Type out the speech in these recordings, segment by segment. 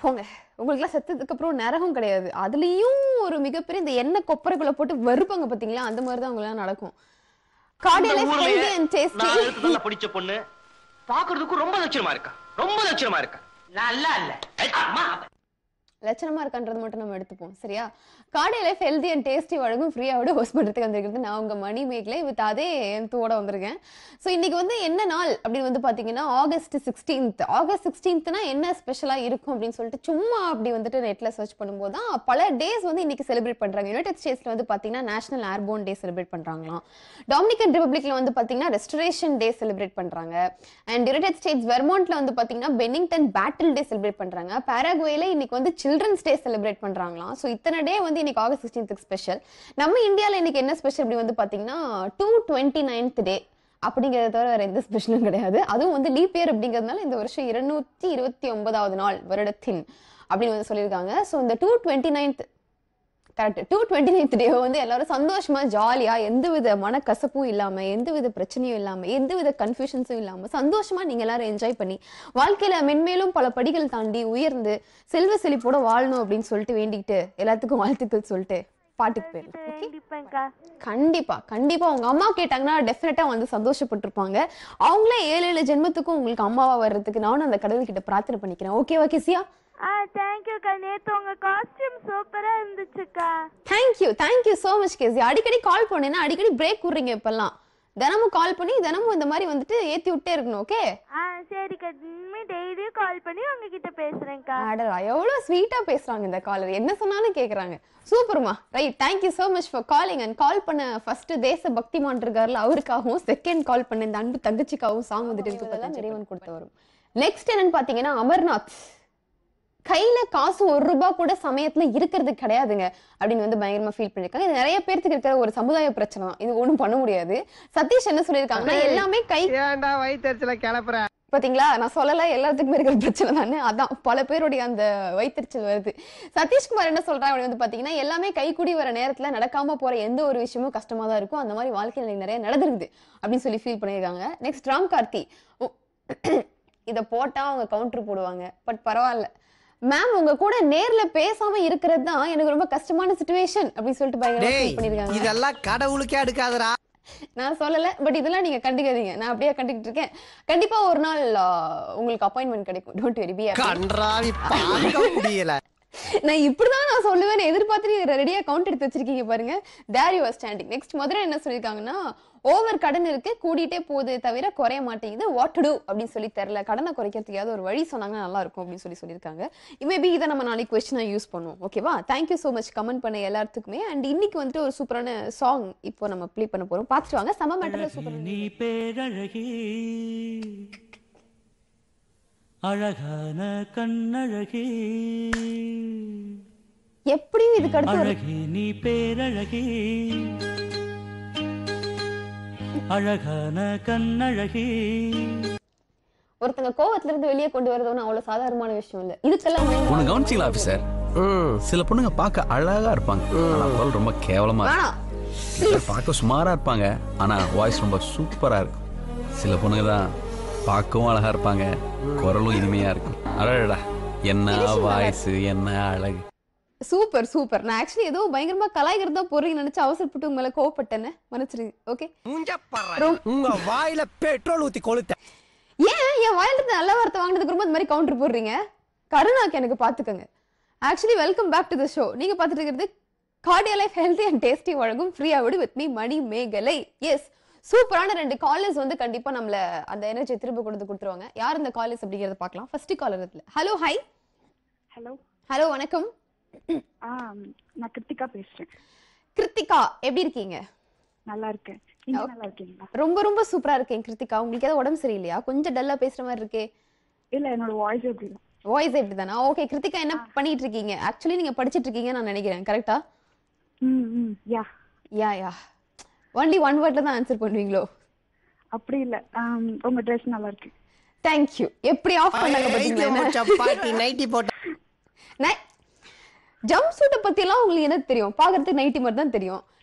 போங்க உங்களுக்குலாம் செத்ததுக்கு அப்புறம் நரகம் கிடையாது அதுலயும் ஒரு மிகப்பெரிய இந்த எண்ணெய் கொப்பரைக்குள்ள போட்டு வறுப்பாங்க பாத்தீங்களா அந்த மாதிரி தான் உங்களாம் நடக்கும் கார்டியல் இந்த ஊர்லயே ஹெல்தி அண்ட் டேஸ்டி நான் எடுத்து நல்லா பிடிச்ச பொண்ணு பாக்குறதுக்கு ரொம்ப லட்சணமா இருக்கா ரொம்ப லட்சணமா இருக்கா நல்லா இல்ல அம்மா லட்சணமா இருக்கான்றது மட்டும் நம்ம எடுத்துப்போம் சரியா Cardia life healthy and tasty வழங்கும் ஃப்ரீயாவோட ஹோஸ்ட் பண்ணுறதுக்கு வந்திருக்கிறது நான் உங்க மணி மேக்லே வித் அதே தூட வந்திருக்கேன் ஸோ இன்னைக்கு வந்து என்ன நாள் அப்படின்னு வந்து பார்த்தீங்கன்னா ஆகஸ்ட் சிக்ஸ்டீன்த் ஆகஸ்ட் சிக்ஸ்டீன்த்னா என்ன ஸ்பெஷலாக இருக்கும் அப்படின்னு சொல்லிட்டு சும்மா அப்படி வந்துட்டு நெட்டில் சர்ச் பண்ணும்போது தான் பல டேஸ் வந்து இன்னைக்கு செலிப்ரேட் பண்ணுறாங்க யுனைடெட் ஸ்டேட்ஸில் வந்து பார்த்தீங்கன்னா நேஷனல் ஏர்போன் டே செலிப்ரேட் பண்ணுறாங்களாம் டாமினிகன் ரிபப்ளிக்ல வந்து பார்த்தீங்கன்னா ரெஸ்டரேஷன் டே செலிப்ரேட் பண்ணுறாங்க அண்ட் யுனைடெட் ஸ்டேட்ஸ் வெர்மாண்ட்ல வந்து பார்த்தீங்கன்னா பெனிங்டன் பேட்டில் டே செலிப்ரேட் பண்ணுறாங்க பேராகுவேல இன்னைக்கு வந்து சில்ட்ரன்ஸ் டே செலிப்ரேட் பண்ணுறாங்களாம் ஸோ இத்தனை டே வந்து இன்னைக்கு ஆகஸ்ட் சிக்ஸ்டீன்த்துக்கு ஸ்பெஷல் நம்ம இந்தியாவில் இன்னைக்கு என்ன ஸ்பெஷல் அப்படி வந்து பார்த்தீங்கன்னா டூ டுவெண்ட்டி நைன்த் டே அப்படிங்கிறத தவிர வேற எந்த ஸ்பெஷலும் கிடையாது அதுவும் வந்து லீப் இயர் அப்படிங்கிறதுனால இந்த வருஷம் இருநூத்தி இருபத்தி ஒன்பதாவது நாள் வருடத்தின் அப்படின்னு வந்து சொல்லியிருக்காங்க ஸோ இந்த two twenty ninth correct two twenty ninth day வந்து எல்லாரும் சந்தோஷமா ஜாலியா எந்தவித மனக்கசப்பும் இல்லாம எந்தவித பிரச்சனையும் இல்லாம எந்தவித கன்ஃபியூஷன்ஸும் இல்லாம சந்தோஷமா நீங்க எல்லாரும் என்ஜாய் பண்ணி வாழ்க்கையில மென்மேலும் பல படிகள் தாண்டி உயர்ந்து செல்வ செழிப்போட வாழணும் அப்படின்னு சொல்லிட்டு வேண்டிக்கிட்டு எல்லாத்துக்கும் வாழ்த்துக்கள் சொல்லிட்டு பாட்டுக்கு போயிடலாம் ஓகே கண்டிப்பாக்கா கண்டிப்பா கண்டிப்பா உங்க அம்மா கேட்டாங்கன்னா டெஃபினட்டா வந்து சந்தோஷப்பட்டிருப்பாங்க அவங்களே ஏழு ஏழு ஜென்மத்துக்கும் உங்களுக்கு அம்மாவா வர்றதுக்கு நானும் அந்த கடவுள் கிட்ட பிரார்த்தனை பண்ணிக்கிறேன் ஓகேவா கிசியா ஆ தேங்க்யூக்கா நேத்து உங்க காஸ்டியூம் சூப்பரா இருந்துச்சுக்கா தேங்க்யூ தேங்க்யூ ஸோ மச் கேசி அடிக்கடி கால் பண்ணேன்னா அடிக்கடி பிரேக் விடுறீங்க இப்பெல்லாம் தினமும் கால் பண்ணி தினமும் இந்த மாதிரி வந்துட்டு ஏத்தி விட்டே இருக்கணும் ஓகே ஆ சரிக்கா இனிமே டெய்லியும் கால் பண்ணி உங்ககிட்ட பேசுறேன்க்கா அடடா எவ்வளோ ஸ்வீட்டா பேசுறாங்க இந்த காலர் என்ன சொன்னாலும் கேக்குறாங்க சூப்பர்மா right thank you so much for calling and call பண்ண ஃபர்ஸ்ட் தேச பக்திமான் இருக்கார்ல அவருக்காகவும் செகண்ட் கால் பண்ண இந்த அன்பு தங்கச்சிக்காகவும் சாங் வந்துட்டு இருக்கு பார்த்தா இறைவன் கொடுத்த வரும் நெக்ஸ்ட் என்னன்னு பாத்தீங்கன்னா அமர்நாத் கையில காசு ஒரு ரூபாய் கூட சமயத்துல இருக்கிறது கிடையாதுங்க அப்படின்னு வந்து பயங்கரமா ஃபீல் பண்ணிருக்காங்க இது நிறைய பேர்த்துக்கு இருக்கிற ஒரு சமுதாய பிரச்சனை தான் இது ஒண்ணும் பண்ண முடியாது சதீஷ் என்ன சொல்லியிருக்காங்கன்னா எல்லாமே கை ஏன்டா வயிற்றுல கிளப்புற பாத்தீங்களா நான் சொல்லல எல்லாத்துக்குமே இருக்கிற பிரச்சனை தானே அதான் பல பேருடைய அந்த வயிற்றுச்சல் வருது சதீஷ்குமார் என்ன சொல்றாங்க அப்படின்னு வந்து பாத்தீங்கன்னா எல்லாமே கைக்கூடி வர நேரத்துல நடக்காம போற எந்த ஒரு விஷயமும் கஷ்டமா தான் இருக்கும் அந்த மாதிரி வாழ்க்கையில எனக்கு நிறைய நடந்திருக்குது அப்படின்னு சொல்லி ஃபீல் பண்ணியிருக்காங்க நெக்ஸ்ட் ராம் கார்த்தி ஓ, இத போட்டா அவங்க கவுண்டர் போடுவாங்க பட் பரவாயில்ல மேம் உங்க கூட நேர்ல பேசாம இருக்கிறது தான் எனக்கு ரொம்ப கஷ்டமான சுச்சுவேஷன் அப்படின்னு சொல்லிட்டு பயங்கரமா டேய் ஃபீல் பண்ணிருக்காங்க இதெல்லாம் கடவுளுக்கே அடுக்காதடா நான் சொல்லல பட் இதெல்லாம் நீங்க கண்டுக்காதீங்க நான் அப்படியே கண்டுக்கிட்டு இருக்கேன் கண்டிப்பா ஒரு நாள் ஆ, உங்களுக்கு அப்பாயின்மெண்ட் கிடைக்கும் டோன்ட் வெரி பி கன்றாவி பார்க்க முடியல நான் இப்படிதான் நான் சொல்லுவேன் எதிர்பார்த்து ரெடியா கவுண்ட் எடுத்து வச்சிருக்கீங்க பாருங்க there you standing next Madurai என்ன சொல்லியிருக்காங்கன்னா ஓவர் கடன் இருக்கு கூடிட்டே போகுது தவிர குறைய மாட்டேங்குது வாட் டு டூ அப்படின்னு சொல்லி தெரியல கடனை குறைக்கிறதுக்கு ஏதாவது ஒரு வழி சொன்னாங்கன்னா நல்லா இருக்கும் அப்படின்னு சொல்லி சொல்லியிருக்காங்க மேபி இதை நம்ம நாளைக்கு கொஸ்டினா யூஸ் பண்ணுவோம் ஓகேவா தேங்க்யூ ஸோ மச் கமெண்ட் பண்ண எல்லாத்துக்குமே அண்ட் இன்னைக்கு வந்துட்டு ஒரு சூப்பரான சாங் இப்போ நம்ம ப்ளே பண்ண போறோம் பார்த்துட்டு வாங்க செம மேட்டர்ல சூப்பர் நீ பேரழகி அழகான கண்ணழகி எப்படியும் இதுக்கு அடுத்து ஒரு அழகி நீ பேரழகி அழகான கண்ணழகி ஒருத்தங்க கோவத்துல இருந்து வெளியே கொண்டு வரது ஒன்றும் அவ்வளவு சாதாரணமான விஷயம் இல்ல இதுக்கெல்லாம் mind ஒண்ணு கவனிச்சிங்களா ஆபீசர் சில பொண்ணுங்க பார்க்க அழகா இருப்பாங்க ஆனா குரல் ரொம்ப கேவலமா இருக்கும் வேணாம் சில பேர் பார்க்க சுமாரா இருப்பாங்க ஆனா வாய்ஸ் ரொம்ப சூப்பரா இருக்கும் சில பொண்ணுங்க தான் பார்க்கவும் அழகா இருப்பாங்க குரலும் இனிமையா இருக்கும் அழகடா என்ன வாய்ஸ் என்ன அழகு சூப்பர் சூப்பர் நான் ஆக்சுவலி ஏதோ பயங்கரமா கலாய்கிறது தான் போறீங்க நினைச்சு அவசரப்பட்டு உங்க மேல கோவப்பட்டேன்னு மன்னிச்சிருங்க ஓகே மூஞ்ச பாரு உங்க வாயில பெட்ரோல் ஊத்தி கொளுத்த ஏன் என் வாயில இருந்து நல்ல வார்த்தை வாங்கினதுக்கு ரொம்ப இந்த மாதிரி கவுண்டர் போடுறீங்க கருணாக்கு எனக்கு பாத்துக்கோங்க actually welcome back to the show நீங்க பார்த்துட்டு இருக்கிறது Cardia life healthy and tasty வழங்கும் ஃப்ரீயா விடு வித் மீ மணி மேகலை எஸ் சூப்பரான ரெண்டு காலேஜ் வந்து கண்டிப்பா நம்மள அந்த எனர்ஜி திரும்ப கொடுத்து கொடுத்துருவாங்க யார் இந்த காலேஜ் அப்படிங்கறத பார்க்கலாம் ஃபர்ஸ்ட் காலர் இதுல ஹலோ ஹாய் ஹலோ ஹலோ வணக்கம் ஆ நான் கிருத்திகா பேசுறேன் கிருத்திகா எப்படி இருக்கீங்க நல்லா இருக்கேன் நீங்க நல்லா இருக்கீங்களா ரொம்ப ரொம்ப சூப்பரா இருக்கேன் கிருத்திகா உங்களுக்கு ஏதாவது உடம்பு சரியில்லையா கொஞ்சம் டல்லா பேசுற மாதிரி இருக்கே இல்ல என்னோட வாய்ஸ் எப்படி இருக்கு? வாய்ஸ் எப்படி தானே ஓகே கிருத்திகா என்ன பண்ணிட்டு இருக்கீங்க ஆக்சுவலி நீங்க படிச்சிட்டு இருக்கீங்க நான் நினைக்கிறேன் கரெக்டா ம் ம் யா யா யா ஒன்லி ஒன் வேர்ட்ல தான் ஆன்சர் பண்ணுவீங்களோ அப்படி இல்ல ஆம், உங்க ட்ரெஸ் நல்லா இருக்கு தேங்க்யூ எப்படி ஆஃப் பண்ணாங்க பாத்தீங்களா சப்பாத்தி நைட்டி போட்ட ஜம்ப் சூட்டை பத்தி எல்லாம் உங்களுக்கு என்ன தெரியும் பாக்குறதுக்கு நைட்டி மாதிரி தான் தெரியும்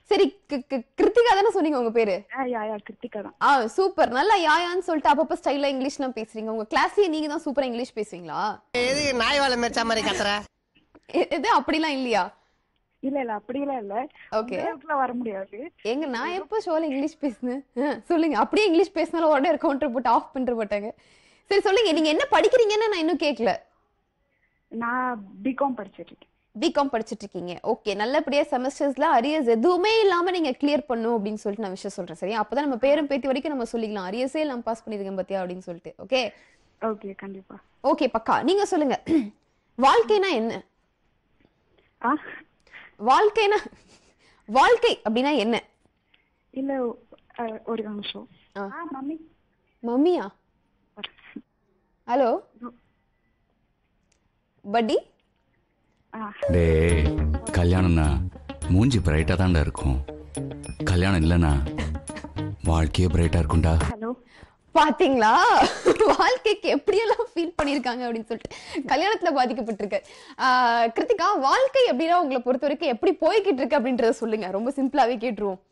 சரி கி- கி- கிருத்திகா தானே சொன்னீங்க உங்க பேரு யா யா கிருத்திகா தான் ஆ சூப்பர் நல்லா யாயான்னு சொல்லிட்டு அப்பப்போ ஸ்டைலா இங்கிலீஷ்லாம் பேசுறீங்க உங்க கிளாஸ்லயே நீங்க தான் சூப்பரா இங்கிலீஷ் பேசுவீங்களா எது நாய் வாழை மெரிச்சா மாதிரி கத்துற எ- எது அப்படிலாம் இல்லையா இல்ல இல்ல அப்படிலாம் இல்ல ஓகே அளவுக்குலாம் வர முடியாது எங்க நான் எப்போ ஷோல இங்கிலீஷ் பேசுனேன் ஆ, சொல்லுங்க அப்படியே இங்கிலீஷ் பேசினாலும் உடனே கவுண்டர் போட்டு ஆஃப் பண்ணிட்டு மாட்டாங்க சரி சொல்லுங்க நீங்க என்ன படிக்கிறீங்கன்னு நான் இன்னும் கேட்கல நான் பிகாம் படிச்சிட்டு இருக்கேன் பிகாம் படிச்சிட்டு இருக்கீங்க ஓகே நல்லபடியா செமஸ்டர்ஸ்ல அரியர்ஸ் எதுவுமே இல்லாம நீங்க கிளியர் பண்ணும் அப்படின்னு சொல்லிட்டு நான் விஷயம் சொல்றேன் சரியா அப்பதான் நம்ம பேரும் பேத்தி வரைக்கும் நம்ம சொல்லிக்கலாம் அரியர்ஸே இல்லாம பாஸ் பண்ணிருக்கேன் பாத்தியா அப்படின்னு சொல்லிட்டு ஓகே ஓகே கண்டிப்பா ஓகே பக்கா நீங்க சொல்லுங்க வாழ்க்கைனா என்ன ஆ வாழ்க்கைனா வாழ்க்கை அப்படின்னா என்ன இல்ல அஹ், ஒரு நிமிஷம் ஆ. ஆ மம்மி மம்மியா ஹலோ பட்டி ஆ டேய் கல்யாணம்னா மூஞ்சி பிரைட்டா தான்டா இருக்கும் கல்யாணம் இல்லைன்னா வாழ்க்கையே பிரைட்டா இருக்கும்டா ஹலோ பாத்தீங்களா வாழ்க்கைக்கு எப்படியெல்லாம் ஃபீல் பண்ணிருக்காங்க அப்படின்னு சொல்லிட்டு கல்யாணத்துல பாதிக்கப்பட்டிருக்கு ஆஹ் கிருத்திகா வாழ்க்கை எப்படின்னா உங்களை பொறுத்த வரைக்கும் எப்படி போய்கிட்டு இருக்கு அப்படின்றத சொல்லுங்க ரொம்ப சிம்பிளாவே கேட்டுருவோம்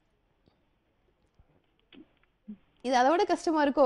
இது அதை விட கஷ்டமா இருக்கோ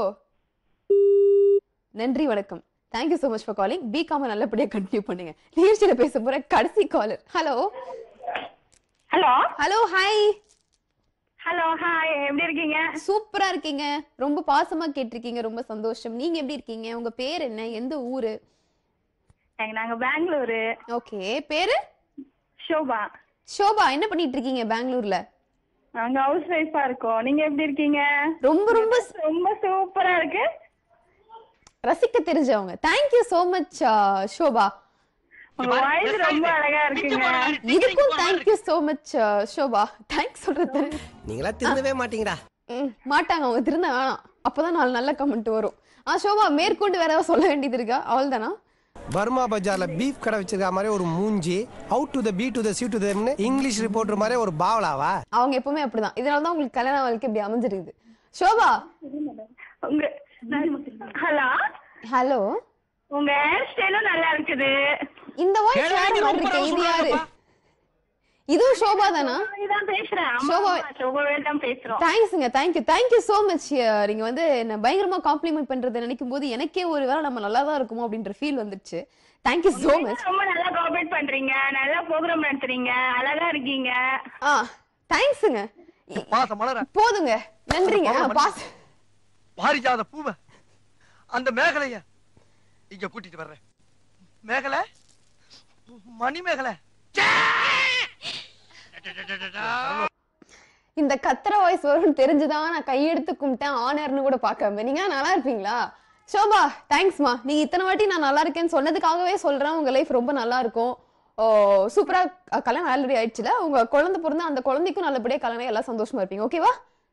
நன்றி வணக்கம் thank you so much for calling B com நல்லபடியா கண்டினியூ பண்ணுங்க நிகழ்ச்சியில பேச போற கடைசி caller hello hello hello hi hello hi எப்படி இருக்கீங்க சூப்பரா இருக்கீங்க ரொம்ப பாசமா கேட்டிருக்கீங்க ரொம்ப சந்தோஷம் நீங்க எப்படி இருக்கீங்க உங்க பேர் என்ன எந்த ஊரு எங்க நாங்க பெங்களூரு ஓகே பேரு ஷோபா ஷோபா என்ன பண்ணிட்டு இருக்கீங்க பெங்களூர்ல நாங்க ஹவுஸ் ஒய்ஃபா இருக்கோம் நீங்க எப்படி இருக்கீங்க ரொம்ப ரொம்ப ரொம்ப சூப்பரா இருக்கு ரசிக்க தெரிஞ்சவங்க தேங்க்யூ so மச் ஷோபா உங்க வாய்ஸ் ரொம்ப அழகா இருக்குங்க இதுக்கும் thank you so much Shobha thanks சொல்றது நீங்களா திருந்தவே மாட்டீங்கடா ம், மாட்டாங்க அவங்க திருந்த வேணாம் அப்பதான் நாலு நல்ல கமெண்ட் வரும் ஆ ஷோபா மேற்கொண்டு வேற ஏதாவது சொல்ல வேண்டியது இருக்கா அவள் தானா பர்மா பஜார்ல பீஃப் கடை வச்சிருக்க மாதிரி ஒரு மூஞ்சி out to the P to the C to தம்னு இங்கிலீஷ் ரிப்போர்ட்டர் மாதிரி ஒரு பாவலாவா அவங்க எப்பவுமே அப்படிதான் இதனால தான் உங்களுக்கு கல்யாண வாழ்க்கை இப்படி அமைஞ்சிருக்குது ஷோபா உங்க ஹலோ ஹலோ உங்க ஹேர் ஸ்டைலும் நல்லா இருக்குது இந்த வாய்ஸ் வேற மாதிரி இருக்கு இது யாரு இதுவும் ஷோபா தானா இதான் பேசுறேன் ஆமா, ஷோபா. ஆமா, ஷோபாவே தான் பேசுறோம் தேங்க்ஸுங்க தேங்க்யூ தேங்க்யூ ஸோ மச் நீங்க வந்து என்ன பயங்கரமா காம்ப்ளிமெண்ட் பண்றதை நினைக்கும் போது எனக்கே ஒரு வேளை நம்ம நல்லா தான் இருக்குமோ அப்படின்ற ஃபீல் வந்துருச்சு தேங்க்யூ ஸோ மச் ரொம்ப நல்லா கோஆபரேட் பண்றீங்க நல்லா ப்ரோக்ராம் நடத்துறீங்க அழகா இருக்கீங்க ஆ தேங்க்ஸுங்க பாச மலர போதுங்க நன்றிங்க ஆ, பாஸ் பாரிஜாத பூவ அந்த மேகலைய இங்க கூட்டிட்டு வர்றேன் மேகலை மணி மேகலை இந்த கத்திர வாய்ஸ் வரும்னு தெரிஞ்சுதான் நான் கையெடுத்து கும்பிட்டேன் ஆனர்னு கூட பார்க்காம நீங்க நல்லா இருப்பீங்களா ஷோபா தேங்க்ஸ்மா நீங்க இத்தனை வாட்டி நான் நல்லா இருக்கேன்னு சொன்னதுக்காகவே சொல்றேன் உங்க லைஃப் ரொம்ப நல்லா இருக்கும் ஓ சூப்பரா அஹ், கல்யாணம் ஆல்ரெடி ஆயிடுச்சுல உங்க குழந்தை பிறந்தா அந்த குழந்தைக்கும் நல்லபடியா கல்யாணம் எல்லாம் சந்தோஷமா இருப்பீங்க ஓகேவா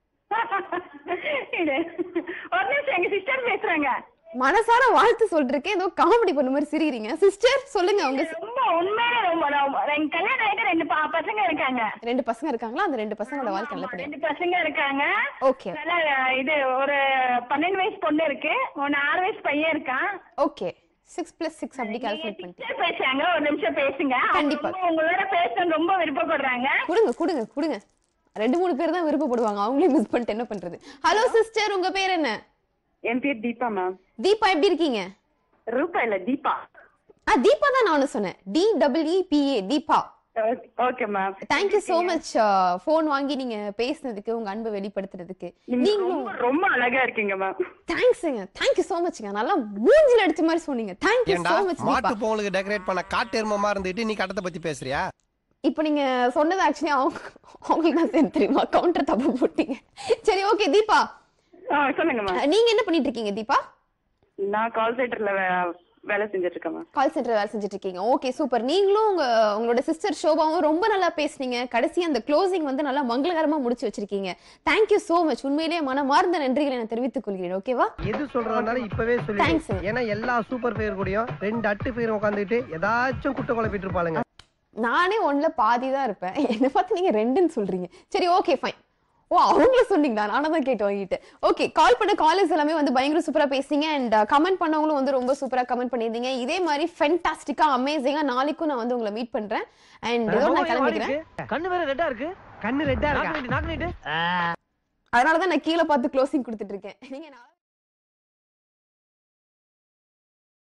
இது ஒரு நிமிஷம் எங்க சிஸ்டர் பேசுறாங்க மனசார வாழ்த்து சொல்றேன் ஏதோ காமெடி பண்ண மாதிரி சிரிக்கிறீங்க சிஸ்டர் சொல்லுங்க உங்க சி- ரொம்ப உண்மையிலே ரொம்ப ரொம்ப- எங்க கல்யாணம் ஆயிட்டு ரெண்டு பா- பசங்க இருக்காங்க ரெண்டு பசங்க இருக்காங்களா அந்த ரெண்டு பசங்களோட வாழ்க்கை நல்லபடியா ரெண்டு பசங்க இருக்காங்க ஓகே நல்லா இது ஒரு பன்னெண்டு வயசு பொண்ணு இருக்கு ஒன்னு ஆறு வயசு பையன் இருக்கான் ஓகே சிக்ஸ் பிளஸ் சிக்ஸ் அப்படி கால்குலேட் பண்ணிட்டு சிஸ்டர் பேசுறாங்க ஒரு நிமிஷம் பேசுங்க அவங்க கண்டிப்பா. ரொம்ப உங்களோட பேச ரொம்ப விருப்பப்படுறாங்க கொடுங்க கொடுங்க கொடுங்க ரெண்டு மூணு பேர் தான் விருப்பப்படுவாங்க அவங்களே மிஸ் பண்ணிட்டு என்ன பண்றது ஹலோ சிஸ்டர் உங்க பேர் என்ன என் பேர் தீபா மேம் தீபா எப்படி இருக்கீங்க ரூபா இல்ல தீபா ஆ தீபா தான் நானும் சொன்னேன் D double E PA Deepa okay ma'am thank you so much phone வாங்கி நீங்க பேசுனதுக்கு உங்க அன்பை வெளிப்படுத்துறதுக்கு நீங்களும் ரொம்ப அழகா இருக்கீங்க மேம் தேங்க்ஸுங்க தேங்க்யூ so மச்ங்க நல்லா மூஞ்சில அடிச்ச மாதிரி சொன்னீங்க தேங்க்யூ ஏண்டா so மச் மாட்டு தீபா பொங்கலுக்கு டெக்கரேட் பண்ண காட்டு எருமமா இருந்துட்டு நீ கட்டத்தை பத்தி பேசுறியா இப்போ நீங்க சொன்னது ஆக்சுவலி அவங்க அவங்களுக்கு தான் சேர்ந்து தெரியுமா கவுண்டர் தப்பு போட்டீங்க சரி ஓகே தீபா சொல்லுங்க மேம் நீங்க என்ன பண்ணிட்டு இருக்கீங்க தீபா நான் கால் சென்டர்ல வேலை செஞ்சுட்டு இருக்கேன் மேம் கால் சென்டர் வேலை செஞ்சுட்டு இருக்கீங்க ஓகே சூப்பர் நீங்களும் உங்க உங்களோட சிஸ்டர் ஷோபாவும் ரொம்ப நல்லா பேசுனீங்க கடைசி அந்த க்ளோசிங் வந்து நல்லா மங்களகரமா முடிச்சு வச்சிருக்கீங்க தேங்க்யூ so மச் உண்மையிலேயே மனமார்ந்த நன்றிகளை நான் தெரிவித்துக் கொள்கிறேன் ஓகேவா எது சொல்றதுனால இப்பவே சொல்லி Thanks. ஏன்னா எல்லா சூப்பர் பேர் கூடயும் ரெண்டு அட்டு பேர் உட்காந்துட்டு ஏதாச்சும் குட்ட குழப்பிட்டு இருப்பாளுங்க நானே ஒண்ணுல பாதி தான் இருப்பேன் என்ன பார்த்து நீங்க ரெண்டுன்னு சொல்றீங்க சரி ஓகே ஃபைன் ஓ அவங்கள சொன்னீங்களா நானும் தான் கேட்டு வாங்கிட்டு ஓகே கால் பண்ண காலேஜ் எல்லாமே வந்து பயங்கர சூப்பரா பேசுனீங்க அண்ட் கமெண்ட் பண்ணவங்களும் வந்து ரொம்ப சூப்பரா கமெண்ட் பண்ணியிருந்தீங்க இதே மாதிரி ஃபென்டாஸ்டிக்கா அமேசிங்கா நாளைக்கும் நான் வந்து உங்களை மீட் பண்றேன் அண்ட் இதோட நான் கிளம்பிக்கிறேன் கண்ணு வேற ரெட்டா இருக்கு கண்ணு ரெட்டா இருக்கா அதனாலதான் நான் கீழே பார்த்து க்ளோசிங் கொடுத்துட்டு இருக்கேன் நீங்க நான்